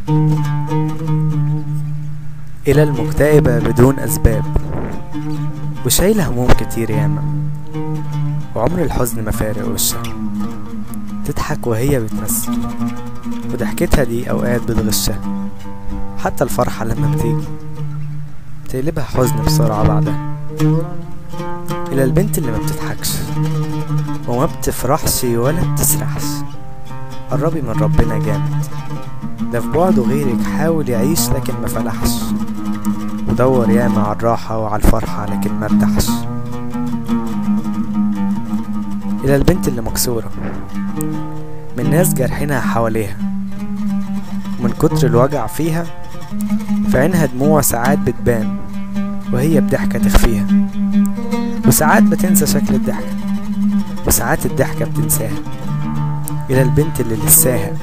إلى المكتئبة بدون أسباب وشايلة هموم كتير ياما وعمر الحزن ما فارق وشها تضحك وهي بتمثل وضحكتها دي أوقات بتغشها حتى الفرحة لما بتيجي تقلبها حزن بسرعة بعدها إلى البنت اللي ما بتضحكش وما بتفرحش ولا بتسرحش قربي من ربنا جامد ده في بعده غيرك حاول يعيش لكن ما فلحش ودور ياما على الراحة وعلى الفرحة لكن ما ارتاحش إلى البنت اللي مكسورة من ناس جارحينها حواليها ومن كتر الوجع فيها في عينها دموع ساعات بتبان وهي بضحكة تخفيها وساعات بتنسى شكل الضحكة وساعات الضحكة بتنساها إلى البنت اللي لساها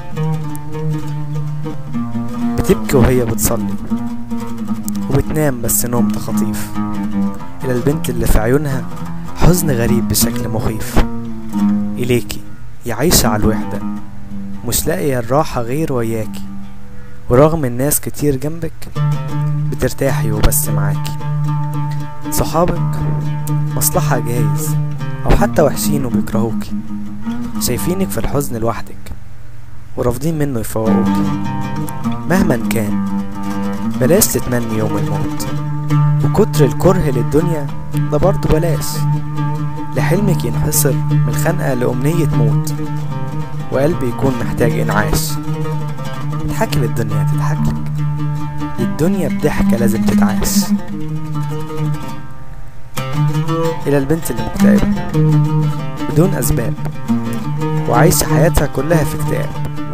بتبكي وهي بتصلي وبتنام بس نوم تخطيف إلى البنت اللي في عيونها حزن غريب بشكل مخيف إليكي يا عايشة على الوحدة مش لاقية الراحة غير وياكي ورغم الناس كتير جنبك بترتاحي وبس معاكي صحابك مصلحة جايز أو حتى وحشين وبيكرهوكي شايفينك في الحزن لوحدك ورافضين منه يفوقوكي مهما كان بلاش تتمني يوم الموت وكتر الكره للدنيا ده برضه بلاش لحلمك ينحصر من خنقة لأمنية موت وقلبي يكون محتاج إنعاش تضحكي للدنيا تضحكلك الدنيا بضحكة لازم تتعاش إلى البنت اللي مكتئبة بدون أسباب وعايشة حياتها كلها في اكتئاب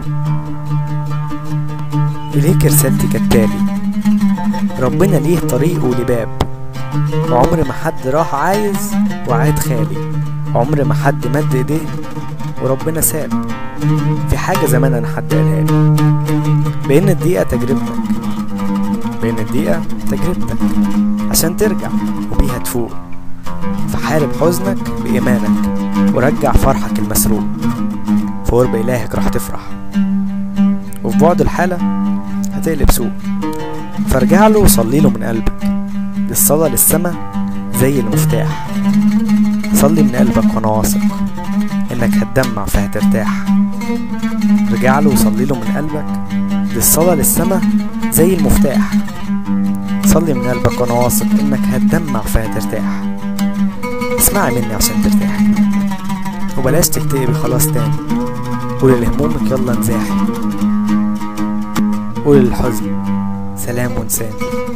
إليك رسالتي كالتالي ربنا ليه طريق ولباب وعمر ما حد راح عايز وعاد خالي عمر ما حد مد ايديه وربنا ساب في حاجة زمان أنا حد قالها لي بإن الدقيقة تجربتك بإن الدقيقة تجربتك عشان ترجع وبيها تفوق فحارب حزنك بإيمانك ورجع فرحك المسروق في قرب إلهك راح تفرح وفي بعد الحالة هتقلب سوق فارجع له وصلي له من قلبك دي الصلاة للسما زي المفتاح صلي من قلبك وانا واثق انك هتدمع فهترتاح رجع له وصلي له من قلبك دي الصلاة للسما زي المفتاح صلي من قلبك وانا واثق انك هتدمع فهترتاح اسمعي مني عشان ترتاحي وبلاش تكتئبي خلاص تاني قولي لهمومك يلا انزاحي قولي للحزن سلام وانساني